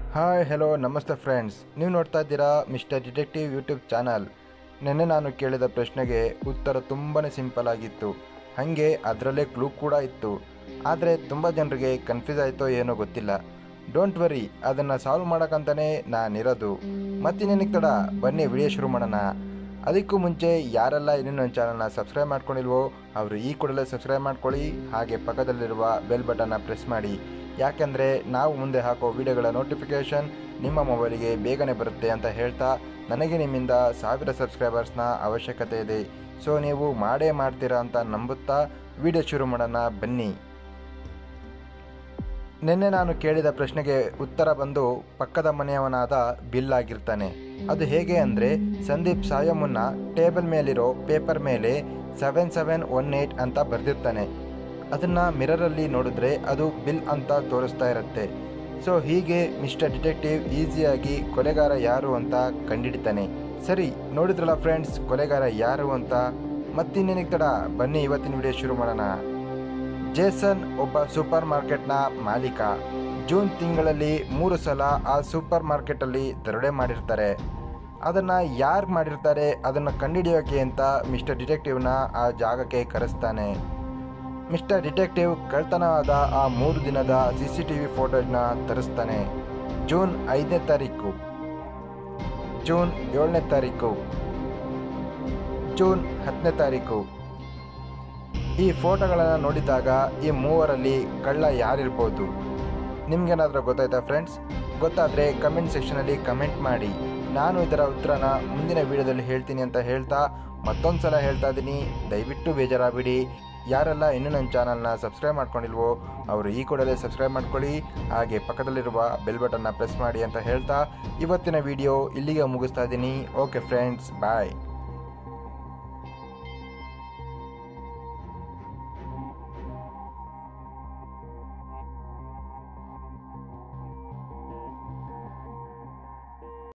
hi hello ನಮಸ್ತೆ friends ನೀವು ನೋಡ್ತಾ ಇದ್ದೀರಾ ಮಿಸ್ಟರ್ ಡಿಟೆಕ್ಟಿವ್ ಯೂಟ್ಯೂಬ್ ಚಾನಲ್ ನಿನ್ನೆ ನಾನು ಕೇಳಿದ ಪ್ರಶ್ನೆಗೆ ಉತ್ತರ ತುಂಬಾ ಸಿಂಪಲ್ ಆಗಿತ್ತು ಹಾಗೆ ಅದರಲ್ಲೇ ಕ್ಲೂ ಕೂಡ ಇತ್ತು ಆದರೆ ತುಂಬ ಜನರಿಗೆ ಕನ್ಫ್ಯೂಸ್ ಆಯಿತೋ ಏನೋ ಗೊತ್ತಿಲ್ಲ ಡೋಂಟ್ ವರಿ ಅದನ್ನು ಸಾಲ್ವ್ ಮಾಡೋಕ್ಕಂತಲೇ ನಾನಿರೋದು ಮತ್ತಿನ್ನೇನಕ್ಕೆ ತಡ ಬನ್ನಿ ವಿಡಿಯೋ ಶುರು ಮಾಡೋಣ ಅದಕ್ಕೂ ಮುಂಚೆ ಯಾರೆಲ್ಲ ಇನ್ನೂ ನನ್ನ ಚಾನಲ್ನ ಸಬ್ಸ್ಕ್ರೈಬ್ ಮಾಡ್ಕೊಂಡಿಲ್ವೋ ಅವರು ಈ ಕೂಡಲೇ ಸಬ್ಸ್ಕ್ರೈಬ್ ಮಾಡ್ಕೊಳ್ಳಿ ಹಾಗೆ ಪಕ್ಕದಲ್ಲಿರುವ ಬೆಲ್ ಬಟನ್ನ ಪ್ರೆಸ್ ಮಾಡಿ ಯಾಕೆಂದರೆ ನಾವು ಮುಂದೆ ಹಾಕೋ ವಿಡಿಯೋಗಳ ನೋಟಿಫಿಕೇಷನ್ ನಿಮ್ಮ ಮೊಬೈಲಿಗೆ ಬೇಗನೆ ಬರುತ್ತೆ ಅಂತ ಹೇಳ್ತಾ ನನಗೆ ನಿಮ್ಮಿಂದ ಸಾವಿರ ಸಬ್ಸ್ಕ್ರೈಬರ್ಸ್ನ ಅವಶ್ಯಕತೆ ಇದೆ ಸೊ ನೀವು ಮಾಡೇ ಮಾಡ್ತೀರಾ ಅಂತ ನಂಬುತ್ತಾ ವಿಡಿಯೋ ಶುರು ಮಾಡೋಣ ಬನ್ನಿ ನಿನ್ನೆ ನಾನು ಕೇಳಿದ ಪ್ರಶ್ನೆಗೆ ಉತ್ತರ ಬಂದು ಪಕ್ಕದ ಮನೆಯವನಾದ ಬಿಲ್ ಆಗಿರ್ತಾನೆ ಅದು ಹೇಗೆ ಅಂದರೆ ಸಂದೀಪ್ ಸಾಯೋ ಮುನ್ನ ಟೇಬಲ್ ಮೇಲಿರೋ ಪೇಪರ್ ಮೇಲೆ ಸೆವೆನ್ ಸೆವೆನ್ ಒನ್ ಏಯ್ಟ್ ಅಂತ ಬರೆದಿರ್ತಾನೆ ಅದನ್ನು ಮಿರರಲ್ಲಿ ನೋಡಿದ್ರೆ ಅದು ಬಿಲ್ ಅಂತ ತೋರಿಸ್ತಾ ಇರುತ್ತೆ ಸೊ ಹೀಗೆ ಮಿಸ್ಟರ್ ಡಿಟೆಕ್ಟಿವ್ ಈಸಿಯಾಗಿ ಕೊಲೆಗಾರ ಯಾರು ಅಂತ ಕಂಡಿಡಿತಾನೆ ಸರಿ ನೋಡಿದ್ರಲ್ಲ ಫ್ರೆಂಡ್ಸ್ ಕೊಲೆಗಾರ ಯಾರು ಅಂತ ಮತ್ತಿನ್ನೇನಿಗೆ ತಡ ಬನ್ನಿ ಇವತ್ತಿನ ವಿಡಿಯೋ ಶುರು ಮಾಡೋಣ ಜೇಸನ್ ಒಬ್ಬ ಸೂಪರ್ ಮಾರ್ಕೆಟ್ನ ಮಾಲೀಕ ಜೂನ್ ತಿಂಗಳಲ್ಲಿ ಮೂರು ಸಲ ಆ ಸೂಪರ್ ಮಾರ್ಕೆಟಲ್ಲಿ ದರೋಡೆ ಮಾಡಿರ್ತಾರೆ ಅದನ್ನು ಯಾರು ಮಾಡಿರ್ತಾರೆ ಅದನ್ನು ಕಂಡುಹಿಡಿಯೋಕೆ ಅಂತ ಮಿಸ್ಟರ್ ಡಿಟೆಕ್ಟಿವ್ನ ಆ ಜಾಗಕ್ಕೆ ಕರೆಸ್ತಾನೆ ಮಿಸ್ಟರ್ ಡಿಟೆಕ್ಟಿವ್ ಕಳ್ತನವಾದ ಆ ಮೂರು ದಿನದ ಸಿ ಸಿ ಟಿ ವಿ ಫೋಟೋನ ತರಿಸ್ತಾನೆ ಜೂನ್ ಐದನೇ ತಾರೀಕು ಜೂನ್ ಏಳನೇ ತಾರೀಕು ಜೂನ್ ಹತ್ತನೇ ತಾರೀಕು ಈ ಫೋಟೋಗಳನ್ನು ನೋಡಿದಾಗ ಈ ಮೂವರಲ್ಲಿ ಕಳ್ಳ ಯಾರಿರ್ಬೋದು ನಿಮ್ಗೇನಾದರೂ ಗೊತ್ತಾಯ್ತಾ ಫ್ರೆಂಡ್ಸ್ ಗೊತ್ತಾದರೆ ಕಮೆಂಟ್ ಸೆಕ್ಷನಲ್ಲಿ ಕಮೆಂಟ್ ಮಾಡಿ ನಾನು ಇದರ ಉತ್ತರನ ಮುಂದಿನ ವಿಡಿಯೋದಲ್ಲಿ ಹೇಳ್ತೀನಿ ಅಂತ ಹೇಳ್ತಾ ಮತ್ತೊಂದು ಸಲ ಹೇಳ್ತಾ ಇದ್ದೀನಿ ದಯವಿಟ್ಟು ಬೇಜಾರಾಗಬೇಡಿ ಯಾರೆಲ್ಲ ಇನ್ನೂ ನನ್ನ ಚಾನಲ್ನ ಸಬ್ಸ್ಕ್ರೈಬ್ ಮಾಡ್ಕೊಂಡಿಲ್ವೋ ಅವರು ಈ ಕೂಡಲೇ ಸಬ್ಸ್ಕ್ರೈಬ್ ಮಾಡ್ಕೊಳ್ಳಿ ಹಾಗೆ ಪಕ್ಕದಲ್ಲಿರುವ ಬೆಲ್ ಬಟನ್ನ ಪ್ರೆಸ್ ಮಾಡಿ ಅಂತ ಹೇಳ್ತಾ ಇವತ್ತಿನ ವಿಡಿಯೋ ಇಲ್ಲಿಗೆ ಮುಗಿಸ್ತಾ ಇದ್ದೀನಿ ಓಕೆ ಫ್ರೆಂಡ್ಸ್ ಬಾಯ್